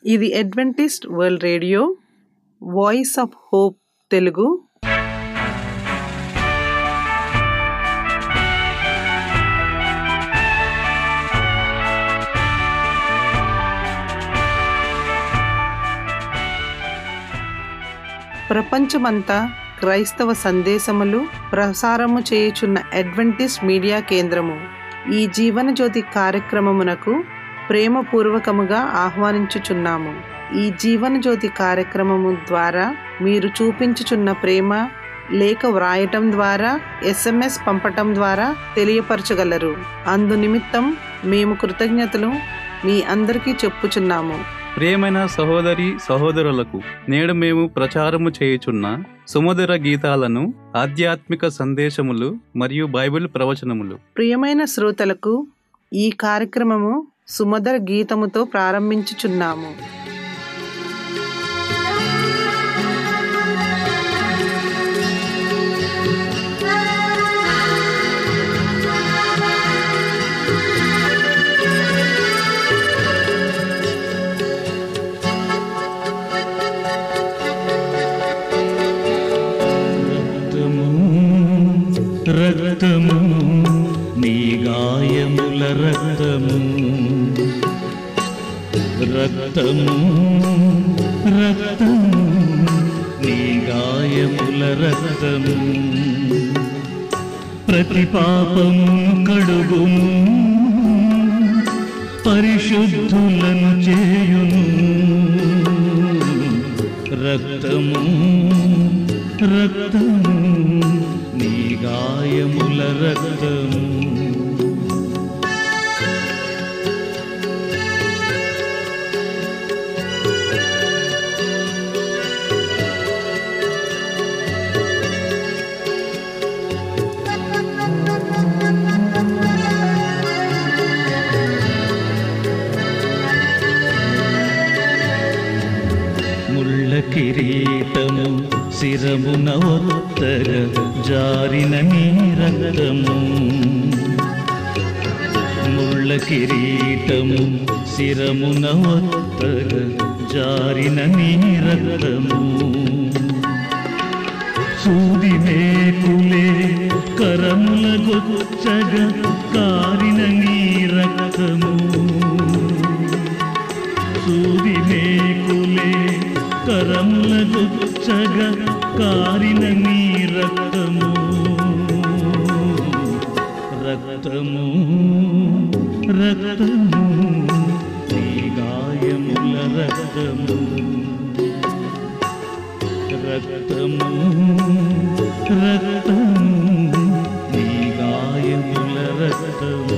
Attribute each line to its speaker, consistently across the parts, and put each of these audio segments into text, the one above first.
Speaker 1: ఇది Adventist world radio voice of hope Telugu ప్రపంచమంతా క్రైస్తవ సందేశములు ప్రసారము చేయుచున్న అడ్వెంటిస్ట్ మీడియా కేంద్రము ఈ జీవన జ్యోతి కార్యక్రమమునకు ప్రేమపూర్వకముగా ఆహ్వానించుచున్నాము ఈ జీవన జ్యోతి కార్యక్రమము ద్వారా మీరు చూపించుచున్న ప్రేమ లేఖ వ్రాయటం ద్వారా ఎస్ఎంఎస్ పంపటం ద్వారా తెలియపరచగలరు అందు నిమిత్తం మేము కృతజ్ఞతలు మీ అందరికీ చెప్పుచున్నాము
Speaker 2: ప్రియమైన సహోదరి సహోదరులకు నేడు మేము ప్రచారము చేయుచున్న సుమధుర గీతాలను ఆధ్యాత్మిక సందేశములు మరియు బైబిల్ ప్రవచనములు
Speaker 1: ప్రియమైన శ్రోతలకు ఈ కార్యక్రమము సుమధుర గీతముతో ప్రారంభించుచున్నాము
Speaker 3: రక్తము రక్తము నీ గాయముల రక్తము రక్తము రక్తము నీ గాయముల రక్తము ప్రతి పాపము కడుగును పరిశుద్ధులను చేయును రక్తము రక్తము నీ గాయముల రక్తము ముళ్ళ కిరీటము శిరమున ఒత్తగ జారిన నీ రక్తము ముళ్ళ కిరీటము శిరమున ఒత్తగ జారిన నీ రక్తము సూది మేకులే కరముల గొచ్చగ కారిన నీ రక్తము సూది మేకులే కరముల గుచ్చగ కారిన నీ రక్తము రక్తము రక్తము నీ గాయముల రక్తము రక్తము రక్తము నీ గాయముల రక్తము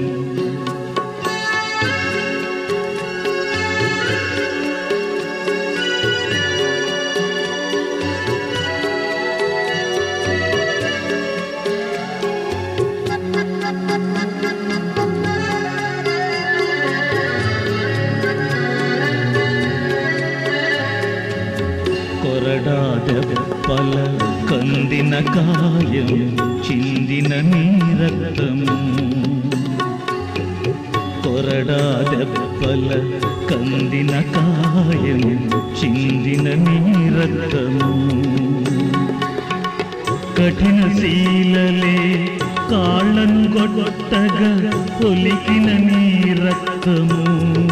Speaker 3: కొరడా దెబ్బల కందిన కాయం చిందిన నీ రక్తము కొరడా దెబ్బల కందిన కాయం చిందిన నీ రక్తము కఠిన శీలలే కాళ్ళను కొట్టగా పొలికిన నీ రక్తము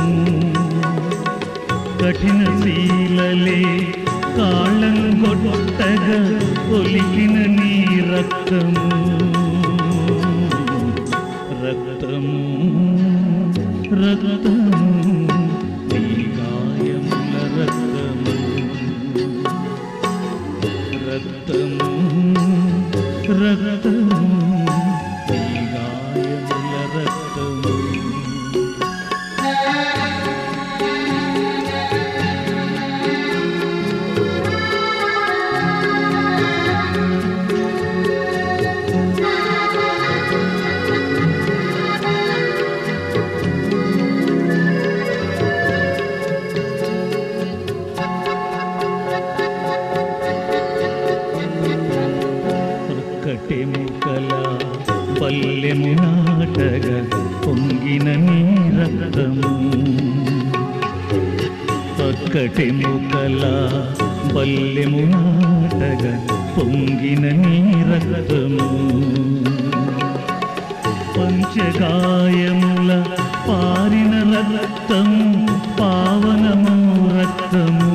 Speaker 3: కఠిన శీలలే కాళ్ళను కొట్టగా ఒలికిన నీ రక్తము రక్తము రక్తము నీ గాయముల రక్తము రక్తము రక్తము నీ గాయముల రక్తము పక్కటెముకల బల్లెము నాటగా పొంగిన నీ రక్తము పంచగాయముల పారిన రక్తం పావనము రక్తము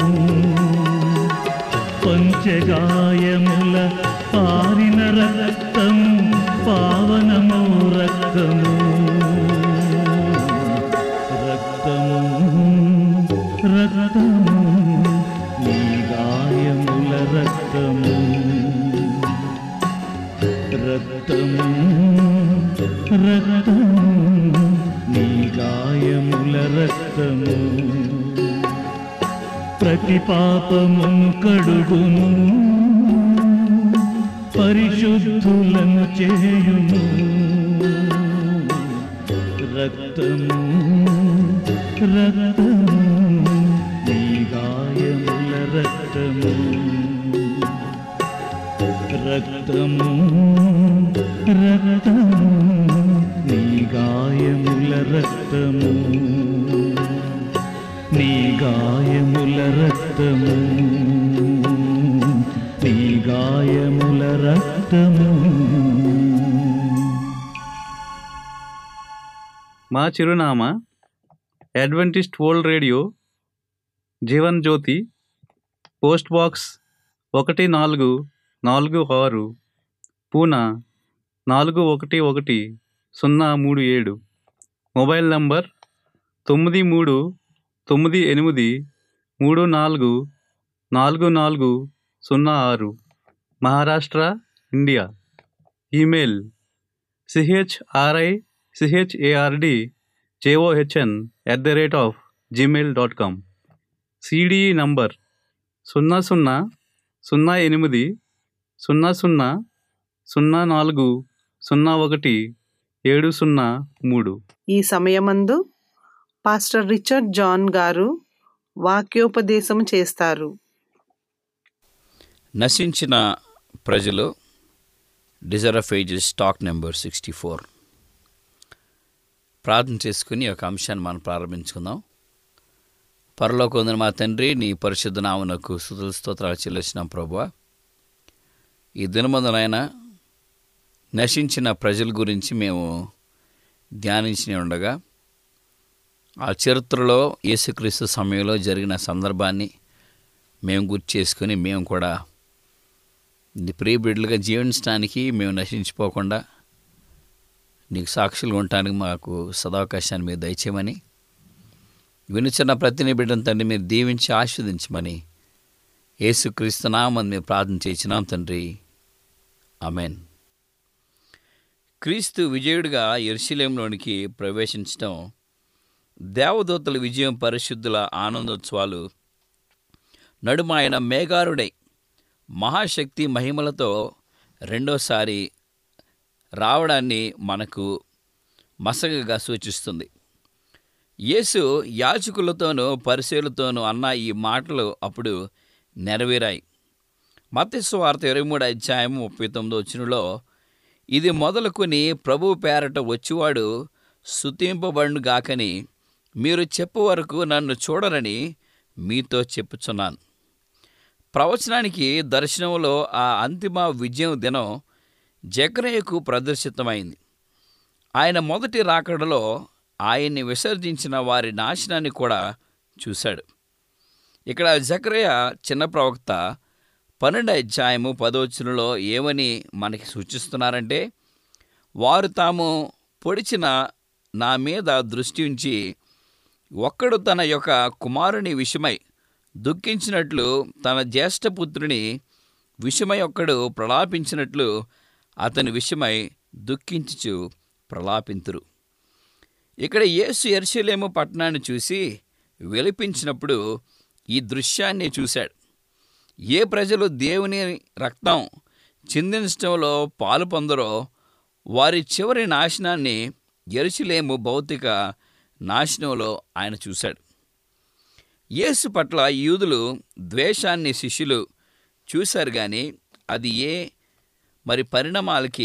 Speaker 3: పంచగాయముల పారిన రక్తం పావనము రక్తము రక్తము రక్తము నీ గాయముల రక్తము రక్తము రక్తము నీ గాయముల రక్తము ప్రతి పాపమును కడుగును పరిశుద్ధులను చేయును రక్తము రక్తము నీ గాయముల రక్తము రక్తము రక్తము నీ గాయముల రక్తము నీ గాయముల రక్తము నీ గాయముల రక్తము
Speaker 2: మా చిరునామా Adventist world radio Jeevan Jyothi post box ఒకటి నాలుగు నాలుగు ఆరు పూనా నాలుగు ఒకటి ఒకటి సున్నా మూడు ఏడు మొబైల్ నంబర్ తొమ్మిది మూడు తొమ్మిది ఎనిమిది మూడు నాలుగు నాలుగు నాలుగు సున్నా ఆరు Maharashtra India email C H R I C H A R D J O H N at the rate of Gmail dot com C D E number సున్నా సున్నా సున్నా ఎనిమిది సున్నా సున్నా సున్నా నాలుగు సున్నా ఒకటి ఏడు సున్నా మూడు
Speaker 1: ఈ సమయమందు పాస్టర్ రిచర్డ్ జాన్ గారు వాక్యోపదేశం చేస్తారు
Speaker 4: నశించిన ప్రజలు desire of ages stock number sixty four ప్రార్థన చేసుకుని ఒక అంశాన్ని మనం ప్రారంభించుకుందాం పరలోకొందని మా తండ్రి నీ పరిశుద్ధ నామనకు స్థుతుల స్తోత్రాలు చెల్లిస్తున్నాం ప్రభువా ఈ దినమందునైనా నశించిన ప్రజల గురించి మేము ధ్యానించి ఉండగా ఆ చరిత్రలో యేసుక్రీస్తు సమయంలో జరిగిన సందర్భాన్ని మేము గుర్తు చేసుకొని మేము కూడా నీ ప్రియ బిడ్డలుగా జీవించడానికి మేము నశించిపోకుండా నీకు సాక్షులు ఉండటానికి మాకు సదావకాశాన్ని మీరు దయచేయమని వినుచున్న ప్రతిని బిడ్డను తండ్రి మీరు దీవించి ఆస్వాదించమని యేసుక్రీస్తునామని మేము ప్రార్థన చేసినాం తండ్రి ఆమెన్ క్రీస్తు విజయుడిగా ఎరుశలేంలోనికి ప్రవేశించడం దేవదూతల విజయం పరిశుద్ధుల ఆనందోత్సవాలు నడుమ ఆయన మేఘారుడై మహాశక్తి మహిమలతో రెండోసారి రావడాన్ని మనకు మసగగా సూచిస్తుంది యేసు యాజకులతోనూ పరిశీలతోనూ అన్న ఈ మాటలు అప్పుడు నెరవేరాయి మత్స్సు వార్త ఇరవై మూడు అధ్యాయం ముప్పై తొమ్మిదో వచ్చినలో ఇది మొదలుకొని ప్రభు పేరట వచ్చివాడు స్తుతింపబడును గాకని మీరు చెప్పు వరకు నన్ను చూడరని మీతో చెప్పుచున్నాను ప్రవచనానికి దర్శనంలో ఆ అంతిమ విజయం దినం జకరయ్యకు ప్రదర్శితమైంది ఆయన మొదటి రాకడలో ఆయన్ని విసర్జించిన వారి నాశనాన్ని కూడా చూశాడు ఇక్కడ జకరయ్య చిన్న ప్రవక్త పన్నెండు అధ్యాయము పదవచనంలో ఏమని మనకి సూచిస్తున్నారంటే వారు తాము పొడిచిన నా మీద దృష్టి ఉంచి ఒక్కడు తన యొక్క కుమారుని విషయమై దుఃఖించినట్లు తన జ్యేష్ఠపుత్రుని విషయమై ఒక్కడు ప్రలాపించినట్లు అతని విషయమై దుఃఖించుచు ప్రలాపింతురు ఇక్కడ యేసు ఎర్షలేము పట్టణాన్ని చూసి విలపించినప్పుడు ఈ దృశ్యాన్ని చూశాడు ఏ ప్రజలు దేవుని రక్తం చిందించడంలో పాలు పొందరో వారి చివరి నాశనాన్ని ఎరుసలేము భౌతిక నాశనంలో ఆయన చూశాడు యేసు పట్ల యూదులు ద్వేషాన్ని శిష్యులు చూశారు కానీ అది ఏ మరి పరిణామాలకి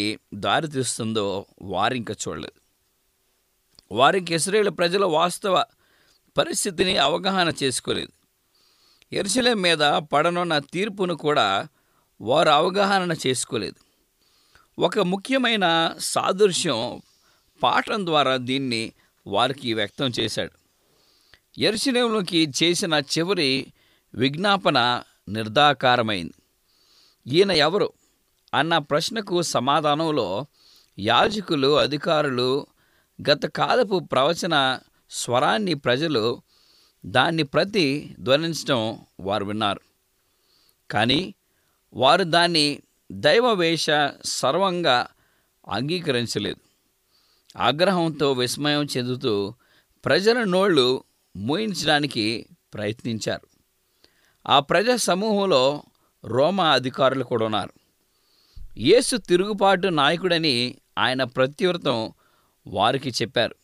Speaker 4: దారితీస్తుందో వారింక చూడలేదు వారికి ఇస్రాయేల్ ప్రజల వాస్తవ పరిస్థితిని అవగాహన చేసుకోలేదు ఎరుసలేం మీద పడనున్న తీర్పును కూడా వారు అవగాహన చేసుకోలేదు ఒక ముఖ్యమైన సాదృశ్యం పాఠం ద్వారా దీన్ని వారికి వ్యక్తం చేశాడు ఎరుసలేంలోకి చేసిన చివరి విజ్ఞాపన నిర్ధాకారమైంది ఈయన ఎవరు అన్న ప్రశ్నకు సమాధానంలో యాజకులు అధికారులు గత కాలపు ప్రవచన స్వరాన్ని ప్రజలు దాన్ని ప్రతి ధ్వనించడం వారు విన్నారు కానీ వారు దాన్ని దైవవేష సర్వంగా అంగీకరించలేదు ఆగ్రహంతో విస్మయం చెందుతూ ప్రజల నోళ్ళు మూయించడానికి ప్రయత్నించారు ఆ ప్రజా సమూహంలో రోమా అధికారులు కూడా ఉన్నారు యేసు తిరుగుబాటు నాయకుడని ఆయన ప్రత్యువృతం వారికి చెప్పారు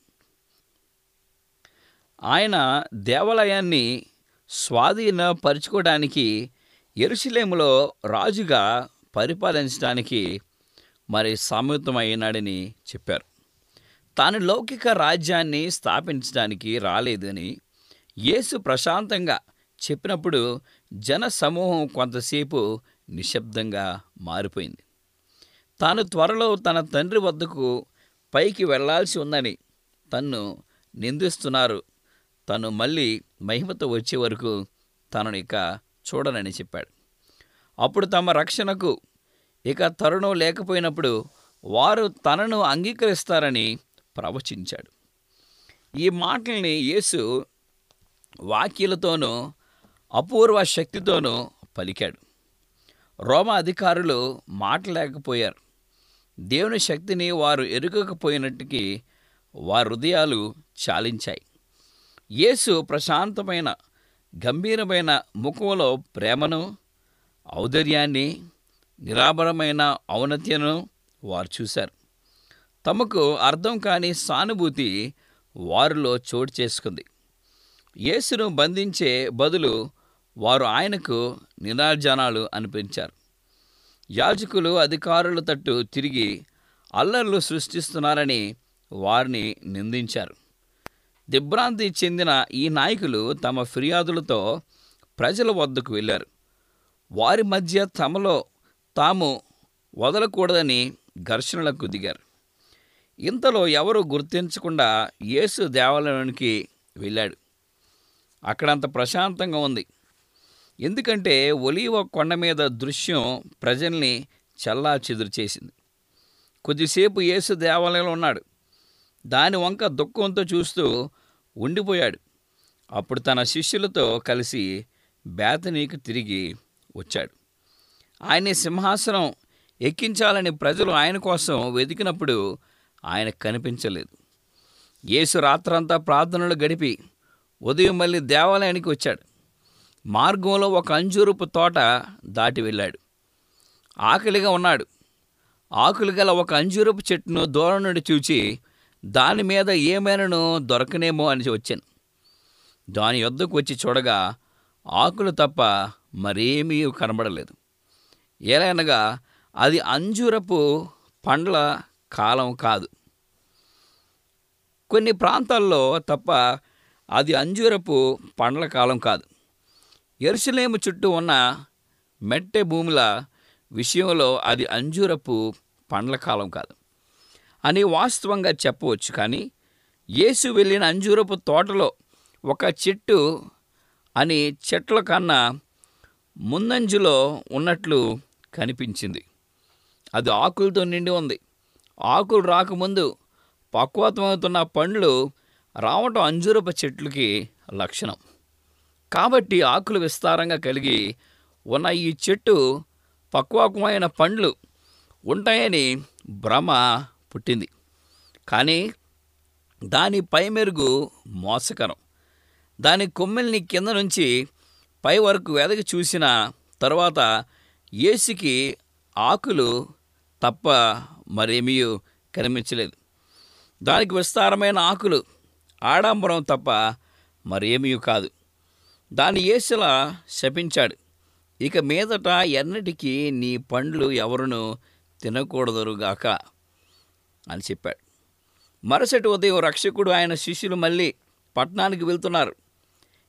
Speaker 4: ఆయన దేవాలయాన్ని స్వాధీనపరుచుకోవడానికి ఎరుసలేములో రాజుగా పరిపాలించడానికి మరి సమ్మతమైనాడని చెప్పారు తాను లౌకిక రాజ్యాన్ని స్థాపించడానికి రాలేదని యేసు ప్రశాంతంగా చెప్పినప్పుడు జన సమూహం కొంతసేపు నిశ్శబ్దంగా మారిపోయింది తాను త్వరలో తన తండ్రి వద్దకు పైకి వెళ్ళాల్సి ఉందని తన్ను నిందిస్తున్నారు తను మళ్ళీ మహిమతో వచ్చే వరకు తనను ఇక చూడనని చెప్పాడు అప్పుడు తమ రక్షణకు ఇక తరుణం లేకపోయినప్పుడు వారు తనను అంగీకరిస్తారని ప్రవచించాడు ఈ మాటల్ని యేసు వాక్యలతోనూ అపూర్వ శక్తితోనూ పలికాడు రోమా అధికారులు మాటలేకపోయారు దేవుని శక్తిని వారు ఎరుగకపోయినట్టుకి వారి హృదయాలు చాలించాయి యేసు ప్రశాంతమైన గంభీరమైన ముఖంలో ప్రేమను ఔదర్యాన్ని నిరాభరమైన ఔన్నత్యను వారు చూశారు తమకు అర్థం కాని సానుభూతి వారిలో చోటు చేసుకుంది యేసును బంధించే బదులు వారు ఆయనకు నిరాజనాలు అనిపించారు యాజకులు అధికారుల తట్టు తిరిగి అల్లర్లు సృష్టిస్తున్నారని వారిని నిందించారు దిగ్భ్రాంతి చెందిన ఈ నాయకులు తమ ఫిర్యాదులతో ప్రజల వద్దకు వెళ్ళారు వారి మధ్య తమలో తాము వదలకూడదని ఘర్షణలకు దిగారు ఇంతలో ఎవరు గుర్తించకుండా యేసు దేవాలయానికి వెళ్ళాడు అక్కడంత ప్రశాంతంగా ఉంది ఎందుకంటే ఒలీవ కొండ మీద దృశ్యం ప్రజల్ని చల్లా చెదురు చేసింది కొద్దిసేపు యేసు దేవాలయంలో ఉన్నాడు దాని వంక దుఃఖంతో చూస్తూ ఉండిపోయాడు అప్పుడు తన శిష్యులతో కలిసి బేతనీకి తిరిగి వచ్చాడు ఆయన్ని సింహాసనం ఎక్కించాలని ప్రజలు ఆయన కోసం వెతికినప్పుడు ఆయన కనిపించలేదు యేసు రాత్రంతా ప్రార్థనలు గడిపి ఉదయం మళ్ళీ దేవాలయానికి వచ్చాడు మార్గంలో ఒక అంజూరపు తోట దాటి వెళ్ళాడు ఆకలిగా ఉన్నాడు ఆకులు గల ఒక అంజూరపు చెట్టును దూరం నుండి చూచి దాని మీద ఏమైనాను దొరకనేమో అని వచ్చాను దాని యొద్దకు వచ్చి చూడగా ఆకులు తప్ప మరేమీ కనబడలేదు ఏలైనగా అది అంజూరపు పండ్ల కాలం కాదు కొన్ని ప్రాంతాల్లో తప్ప అది అంజూరపు పండ్ల కాలం కాదు ఎరుసలేము చుట్టూ ఉన్న మెట్టె భూముల విషయంలో అది అంజూరపు పండ్ల కాలం కాదు అని వాస్తవంగా చెప్పవచ్చు కానీ యేసు వెళ్ళిన అంజూరపు తోటలో ఒక చెట్టు అని చెట్ల కన్నా ముందంజులో ఉన్నట్లు కనిపించింది అది ఆకులతో నిండి ఉంది ఆకులు రాకముందు పక్వతమవుతున్న పండ్లు రావటం అంజూరపు చెట్లకి లక్షణం కాబట్టి ఆకులు విస్తారంగా కలిగి ఉన్న ఈ చెట్టు పక్వమైన పండ్లు ఉంటాయని భ్రమ పుట్టింది కానీ దాని పై మెరుగు మోసకరం దాని కొమ్మెల్ని కింద నుంచి పై వరకు వెదకి చూసిన తర్వాత ఏసుకి ఆకులు తప్ప మరేమీ కనిపించలేదు దానికి విస్తారమైన ఆకులు ఆడంబరం తప్ప మరేమీ కాదు దాన్ని యేసులా శపించాడు ఇక మీదట ఎన్నటికీ నీ పండ్లు ఎవరును తినకూడదురుగాక అని చెప్పాడు మరుసటి ఉదయం రక్షకుడు ఆయన శిష్యులు మళ్ళీ పట్టణానికి వెళ్తున్నారు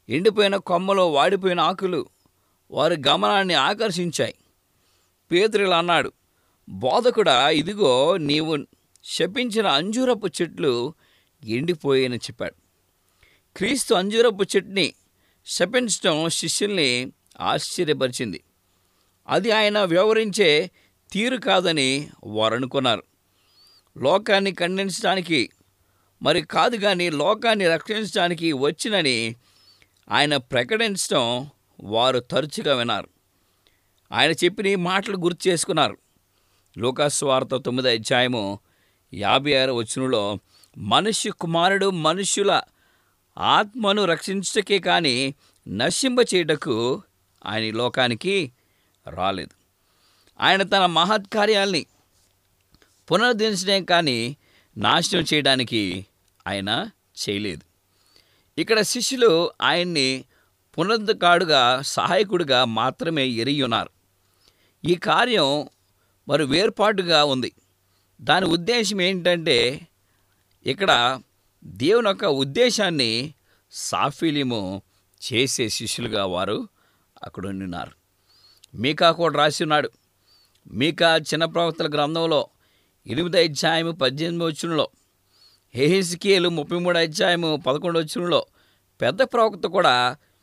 Speaker 4: ఎండిపోయిన కొమ్మలు వాడిపోయిన ఆకులు వారి గమనాన్ని ఆకర్షించాయి పేదరిలా అన్నాడు బోధకుడా ఇదిగో నీవు శపించిన అంజూరపు చెట్లు ఎండిపోయాయని చెప్పాడు క్రీస్తు అంజూరపు చెట్టుని శపించడం శిష్యుల్ని ఆశ్చర్యపరిచింది అది ఆయన వ్యవహరించే తీరు కాదని వారు అనుకున్నారు లోకాన్ని ఖండించడానికి మరి కాదు కానీ లోకాన్ని రక్షించడానికి వచ్చినని ఆయన ప్రకటించడం వారు తరచుగా విన్నారు ఆయన చెప్పిన ఈ మాటలు గుర్తు చేసుకున్నారు లోకాస్వార్త తొమ్మిది అధ్యాయము యాభై ఆరు వచనంలో మనుష్య కుమారుడు మనుష్యుల ఆత్మను రక్షించటకే కానీ నశింప చేయటకు ఆయన ఈ లోకానికి రాలేదు ఆయన తన మహత్కార్యాల్ని పునరుద్ధరించడం కానీ నాశనం చేయడానికి ఆయన చేయలేదు ఇక్కడ శిష్యులు ఆయన్ని పునరుద్ధకాడుగా సహాయకుడిగా మాత్రమే ఎరిగి ఉన్నారు ఈ కార్యం మరి వేర్పాటుగా ఉంది దాని ఉద్దేశం ఏంటంటే ఇక్కడ దేవుని యొక్క ఉద్దేశాన్ని సాఫీల్యము చేసే శిష్యులుగా వారు అక్కడ ఉన్నారు మీకా కూడా రాసి ఉన్నాడు మీకా చిన్న ప్రవక్తల గ్రంథంలో ఎనిమిది అధ్యాయము పద్దెనిమిది వచ్చులో హెహిస్కియలు ముప్పై మూడు అధ్యాయము పదకొండు వచ్చులో పెద్ద ప్రవక్త కూడా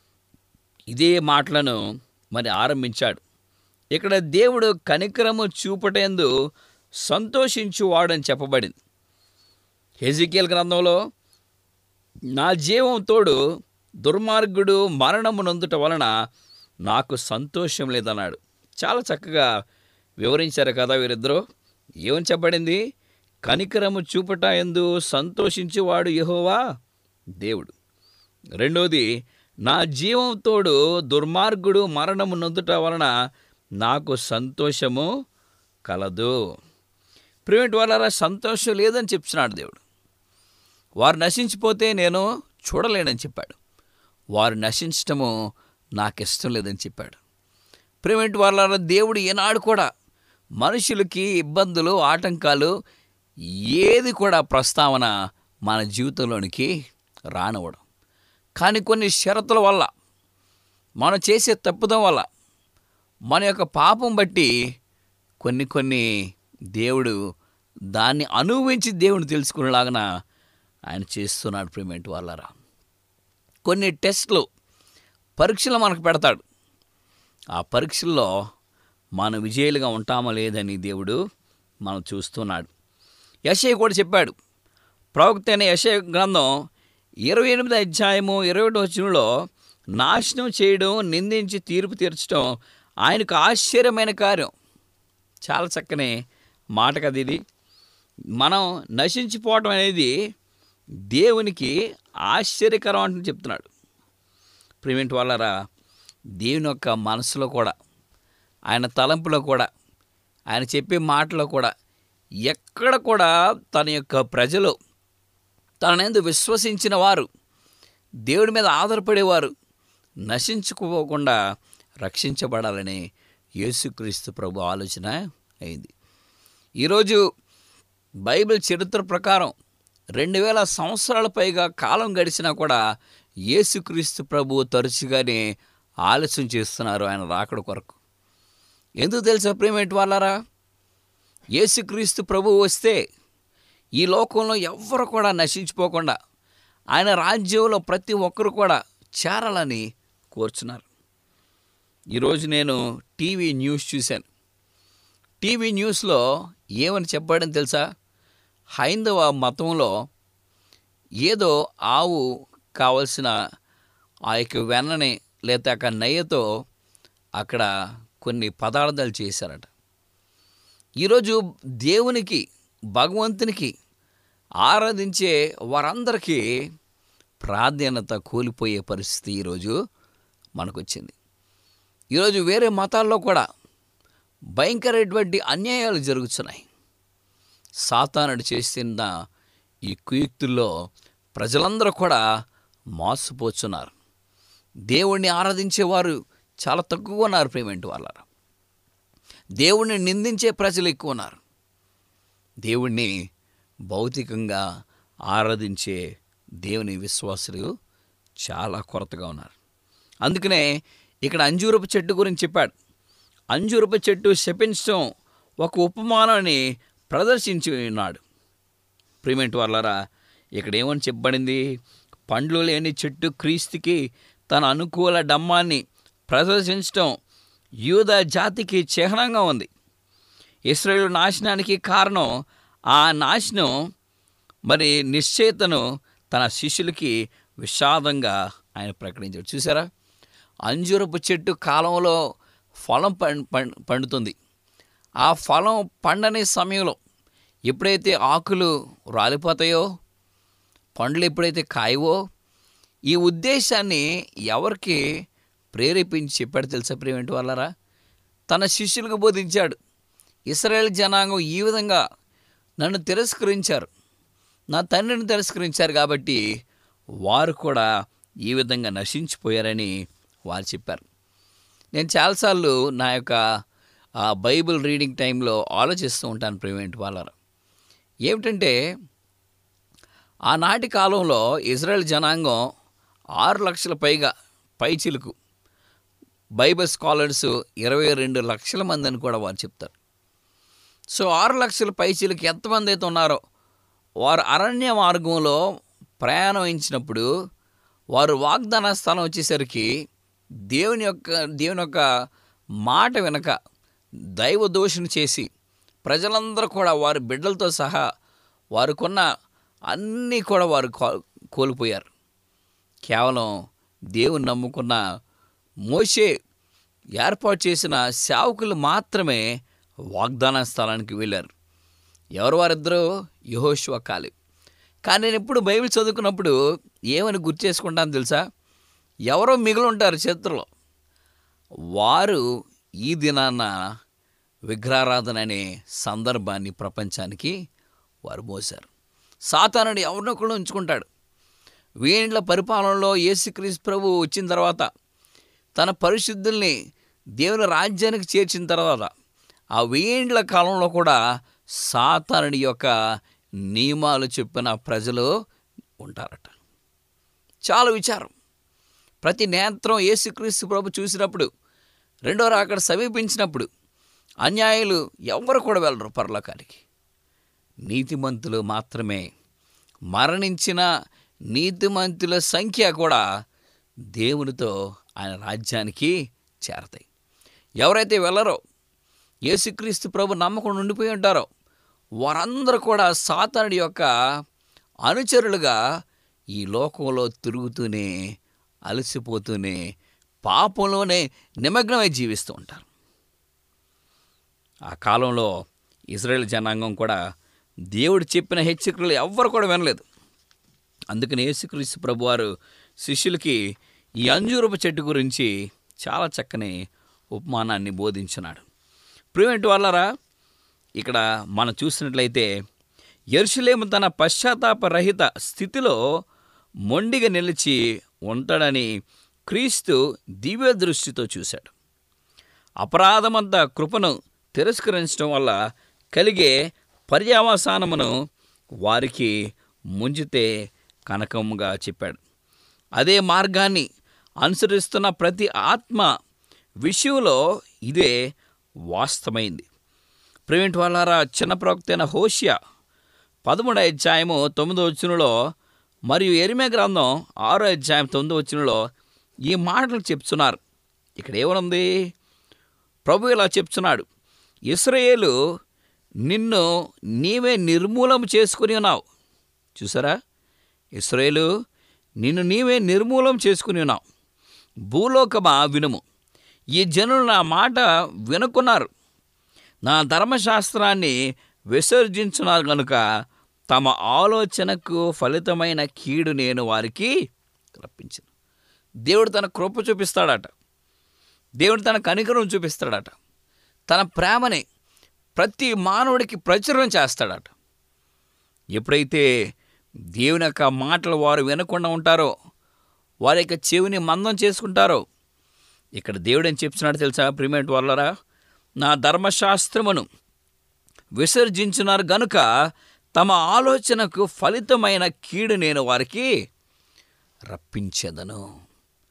Speaker 4: ఇదే మాటలను మరి ఆరంభించాడు ఇక్కడ దేవుడు కనికరము చూపటేందు సంతోషించువాడని చెప్పబడింది హెజికేల్ గ్రంథంలో నా జీవం తోడు దుర్మార్గుడు మరణము నొందుట వలన నాకు సంతోషం లేదన్నాడు చాలా చక్కగా వివరించారు కదా వీరిద్దరూ ఏమని చెప్పబడింది కనికరము చూపట ఎందు సంతోషించేవాడు యెహోవా దేవుడు రెండోది నా జీవం తోడు దుర్మార్గుడు మరణము నొందుట వలన నాకు సంతోషము కలదు ప్రిమిట్ వాళ్ళ సంతోషం లేదని చెప్తున్నాడు దేవుడు వారు నశించిపోతే నేను చూడలేనని చెప్పాడు వారు నశించటము నాకు ఇష్టం లేదని చెప్పాడు ప్రిమిట్ వాళ్ళ దేవుడు ఈనాడు కూడా మనుషులకి ఇబ్బందులు ఆటంకాలు ఏది కూడా ప్రస్తావన మన జీవితంలోనికి రానివ్వడం కానీ కొన్ని షరతుల వల్ల మనం చేసే తప్పుదం వల్ల మన యొక్క పాపం బట్టి కొన్ని కొన్ని దేవుడు దాన్ని అనుభవించి దేవుని తెలుసుకునేలాగన ఆయన చేస్తున్నాడు ప్రేమేంటి వాళ్ళరా కొన్ని టెస్ట్లు పరీక్షలు మనకు పెడతాడు ఆ పరీక్షల్లో మనం విజయులుగా ఉంటామా లేదని దేవుడు మనం చూస్తున్నాడు యశయ్య కూడా చెప్పాడు ప్రవక్త అయిన యశయ గ్రంథం ఇరవై ఎనిమిది అధ్యాయము ఇరవై ఒకటి వచనంలో నాశనం చేయడం నిందించి తీర్పు తీర్చడం ఆయనకు ఆశ్చర్యమైన కార్యం చాలా చక్కని మాట కదా ఇది మనం నశించిపోవటం అనేది దేవునికి ఆశ్చర్యకరం అంటే చెప్తున్నాడు ప్రివెంట్ వాళ్ళరా దేవుని యొక్క మనసులో కూడా ఆయన తలంపులో కూడా ఆయన చెప్పే మాటలో కూడా ఎక్కడ కూడా తన యొక్క ప్రజలు తననేందు విశ్వసించిన వారు దేవుడి మీద ఆధారపడేవారు నశించుకోకుండా రక్షించబడాలని యేసుక్రీస్తు ప్రభు ఆలోచన అయింది ఈరోజు బైబిల్ చరిత్ర ప్రకారం రెండు వేల సంవత్సరాల పైగా కాలం గడిచినా కూడా యేసుక్రీస్తు ప్రభు తరచుగానే ఆలస్యం చేస్తున్నారు ఆయన రాకడ కొరకు ఎందుకు తెలుసా ప్రేమేంటి వాళ్ళారా యేసుక్రీస్తు ప్రభు వస్తే ఈ లోకంలో ఎవ్వరు కూడా నశించిపోకుండా ఆయన రాజ్యంలో ప్రతి ఒక్కరు కూడా చేరాలని కోరుచున్నారు ఈరోజు నేను టీవీ న్యూస్ చూశాను టీవీ న్యూస్లో ఏమని చెప్పాడని తెలుసా హైందవ మతంలో ఏదో ఆవు కావలసిన ఆ యొక్క వెన్నని లేదా ఆ నెయ్యతో అక్కడ కొన్ని పదార్థాలు చేశారట ఈరోజు దేవునికి భగవంతునికి ఆరాధించే వారందరికీ ప్రాధాన్యత కోల్పోయే పరిస్థితి ఈరోజు మనకొచ్చింది ఈరోజు వేరే మతాల్లో కూడా భయంకరమైనటువంటి అన్యాయాలు జరుగుతున్నాయి సాతానుడు చేస్తున్న ఈ కుయుక్తుల్లో ప్రజలందరూ కూడా మోసపోతున్నారు దేవుణ్ణి ఆరాధించేవారు చాలా తక్కువ ఉన్నారు ప్రేమేంటి వాళ్ళ దేవుణ్ణి నిందించే ప్రజలు ఎక్కువ ఉన్నారు దేవుణ్ణి భౌతికంగా ఆరాధించే దేవుని విశ్వాసులు చాలా కొరతగా ఉన్నారు అందుకనే ఇక్కడ అంజూరపు చెట్టు గురించి చెప్పాడు అంజూరపు చెట్టు శపించడం ఒక ఉపమానాన్ని ప్రదర్శించి ఉన్నాడు ప్రిమెంట్ వాళ్ళరా ఇక్కడ ఏమని చెప్పబడింది పండ్లు లేని చెట్టు క్రీస్తుకి తన అనుకూల డమ్మాన్ని ప్రదర్శించడం యూద జాతికి చిహ్నంగా ఉంది ఇస్రాయేల్ నాశనానికి కారణం ఆ నాశనం మరి నిశ్చయితను తన శిష్యులకి విషాదంగా ఆయన ప్రకటించాడు చూసారా అంజూరపు చెట్టు కాలంలో ఫలం పం- పం- పండుతుంది ఆ ఫలం పండని సమయంలో ఎప్పుడైతే ఆకులు రాలిపోతాయో పండ్లు ఎప్పుడైతే కాయవో ఈ ఉద్దేశాన్ని ఎవరికి ప్రేరేపించి చెప్పాడు తెలుసా ప్రేమేంటి వాళ్ళరా తన శిష్యులకు బోధించాడు ఇస్రాయేల్ జనాంగం ఈ విధంగా నన్ను తిరస్కరించారు నా తండ్రిని తిరస్కరించారు కాబట్టి వారు కూడా ఈ విధంగా నశించిపోయారని వారు చెప్పారు నేను చాలాసార్లు నా యొక్క ఆ బైబిల్ రీడింగ్ టైంలో ఆలోచిస్తూ ఉంటాను ప్రేమేంటి వాళ్ళరా ఏమిటంటే ఆనాటి కాలంలో ఇజ్రాయెల్ జనాంగం ఆరు లక్షల పైగా పైచిలుకు బైబిల్ స్కాలర్స్ ఇరవై రెండు లక్షల మంది అని కూడా వారు చెప్తారు సో ఆరు లక్షల పైచీలకి ఎంతమంది అయితే ఉన్నారో వారు అరణ్య మార్గంలో ప్రయాణించినప్పుడు వారు వాగ్దాన స్థలం వచ్చేసరికి దేవుని యొక్క దేవుని యొక్క మాట వెనక దైవ దోషణ చేసి ప్రజలందరూ కూడా వారి బిడ్డలతో సహా వారికున్న అన్నీ కూడా వారు కో- కోల్పోయారు కేవలం దేవుని నమ్ముకున్న మోషే ఏర్పాటు చేసిన సేవకులు మాత్రమే వాగ్దాన స్థలానికి వెళ్ళారు ఎవరు వారిద్దరూ యహోశివ కాలి కానీ నేను ఎప్పుడు బైబిల్ చదువుకున్నప్పుడు ఏమని గుర్తు చేసుకుంటాను తెలుసా ఎవరో మిగిలి ఉంటారు చరిత్రలో వారు ఈ దినాన విగ్రహారాధన అనే సందర్భాన్ని ప్రపంచానికి వారు మోశారు సాతానుడు ఎవరినొకళ్ళు ఉంచుకుంటాడు వేండ్ల పరిపాలనలో యేసుక్రీస్తు ప్రభు వచ్చిన తర్వాత తన పరిశుద్ధుల్ని దేవుని రాజ్యానికి చేర్చిన తర్వాత ఆ వేండ్ల కాలంలో కూడా సాతానుడి యొక్క నియమాలు చెప్పిన ప్రజలు ఉంటారట చాలా విచారం ప్రతి నేత్రం యేసుక్రీస్తు ప్రభు చూసినప్పుడు రెండో రాకడ సమీపించినప్పుడు అన్యాయులు ఎవరు కూడా వెళ్ళరు పరలోకానికి నీతిమంతులు మాత్రమే మరణించిన నీతిమంతుల సంఖ్య కూడా దేవునితో ఆయన రాజ్యానికి చేరతాయి ఎవరైతే వెళ్ళరో యేసుక్రీస్తు ప్రభు నమ్మకం ఉండిపోయి ఉంటారో వారందరూ కూడా సాతానుడి యొక్క అనుచరులుగా ఈ లోకంలో తిరుగుతూనే అలసిపోతూనే పాపంలోనే నిమగ్నమై జీవిస్తూ ఉంటారు ఆ కాలంలో ఇజ్రాయెల్ జనాంగం కూడా దేవుడు చెప్పిన హెచ్చరికలు ఎవ్వరు కూడా వినలేదు అందుకని యేసుక్రీస్తు ప్రభువారు శిష్యులకి ఈ అంజూరపు చెట్టు గురించి చాలా చక్కని ఉపమానాన్ని బోధించున్నాడు ప్రివెంట్ వాళ్ళరా ఇక్కడ మనం చూసినట్లయితే ఎరుషులేము తన పశ్చాత్తాప రహిత స్థితిలో మొండిగా నిలిచి ఉంటాడని క్రీస్తు దివ్య దృష్టితో చూశాడు అపరాధమంతా కృపను తిరస్కరించడం వల్ల కలిగే పర్యావసానమును వారికి ముంచితే కనకముగా చెప్పాడు అదే మార్గాన్ని అనుసరిస్తున్న ప్రతి ఆత్మ విషయంలో ఇదే వాస్తవమైంది ప్రేమిటి వాళ్ళారా చిన్న ప్రవక్తైన హోషియా పదమూడో అధ్యాయము తొమ్మిదో వచ్చినలో మరియు ఎరిమే గ్రంథం ఆరో అధ్యాయం తొమ్మిదో వచ్చినలో ఈ మాటలు చెప్తున్నారు ఇక్కడ ఏమనుంది ప్రభు ఇలా చెప్తున్నాడు ఇస్రాయేలు నిన్ను నీవే నిర్మూలం చేసుకుని ఉన్నావు చూసారా ఇస్రాయేలు నిన్ను నీవే నిర్మూలం చేసుకుని ఉన్నావు భూలోకమా వినుము ఈ జనులు నా మాట వినుకున్నారు నా ధర్మశాస్త్రాన్ని విసర్జించున్నారు కనుక తమ ఆలోచనకు ఫలితమైన కీడు నేను వారికి రప్పించను దేవుడు తన కృప చూపిస్తాడట దేవుడు తన కనికరం చూపిస్తాడట తన ప్రేమని ప్రతి మానవుడికి ప్రచురం చేస్తాడట ఎప్పుడైతే దేవుని యొక్క మాటలు వారు వినకుండా ఉంటారో వారి యొక్క చెవిని మందం చేసుకుంటారో ఇక్కడ దేవుడు ఏం చెప్తున్నాడు తెలుసా ప్రిమేట్ వాళ్ళరా నా ధర్మశాస్త్రమును విసర్జించున్నారు గనుక తమ ఆలోచనకు ఫలితమైన కీడు నేను వారికి రప్పించెదను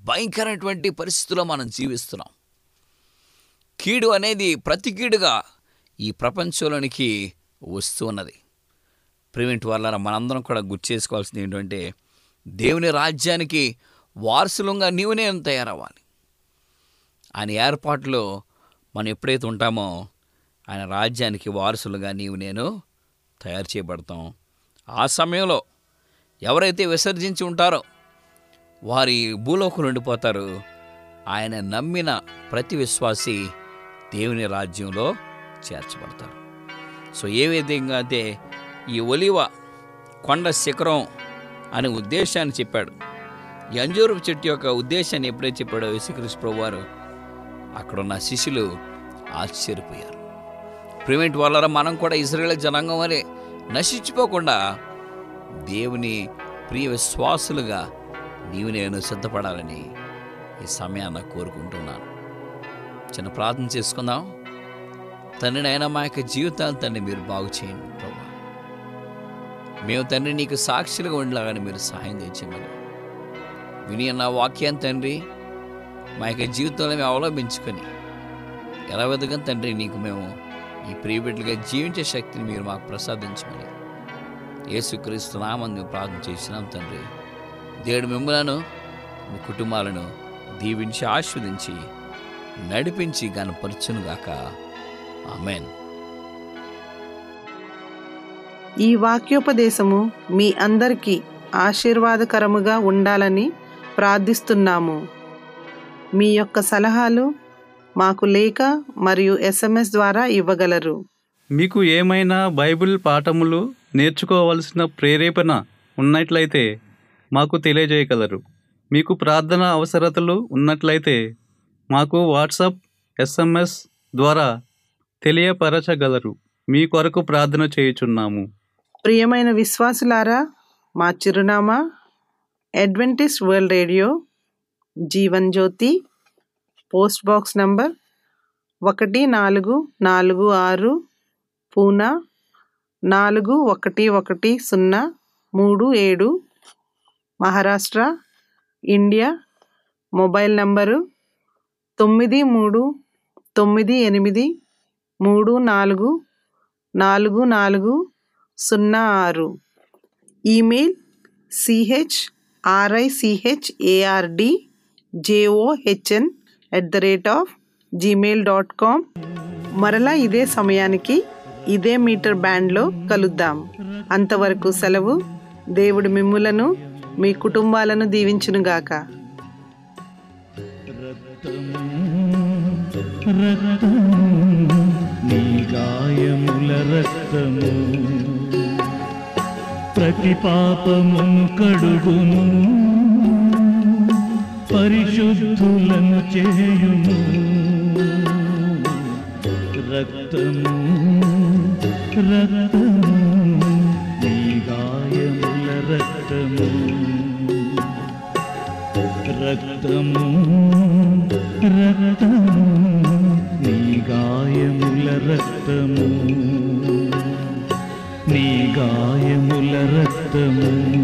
Speaker 4: భయంకరమైనటువంటి పరిస్థితుల్లో మనం జీవిస్తున్నాం కీడు అనేది ప్రతి కీడుగా ఈ ప్రపంచంలోనికి వస్తూ ఉన్నది ప్రివెంట్ వల్ల మనందరం కూడా గుర్తు చేసుకోవాల్సింది ఏంటంటే దేవుని రాజ్యానికి వారసులంగా నీవు నేను తయారవ్వాలి ఆయన ఏర్పాటులో మనం ఎప్పుడైతే ఉంటామో ఆయన రాజ్యానికి వారసులుగా నీవు నేను తయారు చేయబడతాం ఆ సమయంలో ఎవరైతే విసర్జించి ఉంటారో వారి భూలోకం ఉండిపోతారు ఆయన నమ్మిన ప్రతి విశ్వాసి దేవుని రాజ్యంలో చేర్చబడతారు సో ఏ విధంగా అయితే ఈ ఒలివ కొండ శిఖరం అనే ఉద్దేశాన్ని చెప్పాడు ఈ అంజూరపు చెట్టు యొక్క ఉద్దేశాన్ని ఎప్పుడైతే చెప్పాడో యేసుక్రీస్తు ప్రభు వారు అక్కడున్న శిష్యులు ఆశ్చర్యపోయారు ప్రివెంట్ వల్ల మనం కూడా ఇజ్రాయేల్ జనాంగం వలె నశించిపోకుండా దేవుని ప్రియ విశ్వాసులుగా నీవు నేను సిద్ధపడాలని ఈ సమయాన్ని కోరుకుంటున్నాను చిన్న ప్రార్థన చేసుకుందాం తండ్రి అయినా మా యొక్క జీవితాలు తండ్రి మీరు బాగు చేయండి ప్రభా మేము తండ్రి నీకు సాక్షులుగా ఉండలాగానే మీరు సహాయం తెచ్చేయమని విని అన్న వాక్యాన్ని తండ్రి మా యొక్క జీవితంలో మేము అవలంబించుకొని ఎలా వెదగం తండ్రి నీకు మేము ఈ ప్రియబిడ్డలుగా జీవించే శక్తిని మీరు మాకు ప్రసాదించమని యేసుక్రీస్తు నామని మేము ప్రార్థన చేసినాం తండ్రి దేవుడు మిమ్మలను మీ కుటుంబాలను దీవించి ఆస్వాదించి నడిపించి గనపరచునుగాక ఆమెన్
Speaker 1: ఈ వాక్యోపదేశము మీ అందరికీ ఆశీర్వాదకరముగా ఉండాలని ప్రార్థిస్తున్నాము మీ యొక్క సలహాలు మాకు లేఖ మరియు ఎస్ఎంఎస్ ద్వారా ఇవ్వగలరు
Speaker 2: మీకు ఏమైనా బైబిల్ పాఠములు నేర్చుకోవలసిన ప్రేరేపణ ఉన్నట్లయితే మాకు తెలియజేయగలరు మీకు ప్రార్థన అవసరతలు ఉన్నట్లయితే మాకు వాట్సాప్ ఎస్ఎంఎస్ ద్వారా తెలియపరచగలరు మీ కొరకు ప్రార్థన చేయుచున్నాము
Speaker 1: ప్రియమైన విశ్వాసులారా మా చిరునామా Adventist world radio Jeevan Jyothi post box number ఒకటి నాలుగు నాలుగు ఆరు పూనా నాలుగు ఒకటి ఒకటి సున్నా మూడు ఏడు మహారాష్ట్ర ఇండియా మొబైల్ నంబరు తొమ్మిది మూడు తొమ్మిది ఎనిమిది మూడు నాలుగు నాలుగు నాలుగు సున్నా ఆరు email C H R I C H A R D J O H N at the rate of Gmail dot com మరలా ఇదే సమయానికి ఇదే మీటర్ బ్యాండ్లో కలుద్దాం అంతవరకు సెలవు దేవుడు మిమ్ములను మీ కుటుంబాలను దీవించునుగాక
Speaker 3: రక్తము నీ గాయముల రక్తము ప్రతి పాపమును కడుగును పరిశుద్ధులను చేయును రక్తము రక్తము నీ గాయముల రక్తము రక్తము రక్తము నీ గాయముల రక్తము నీ గాయముల రక్తము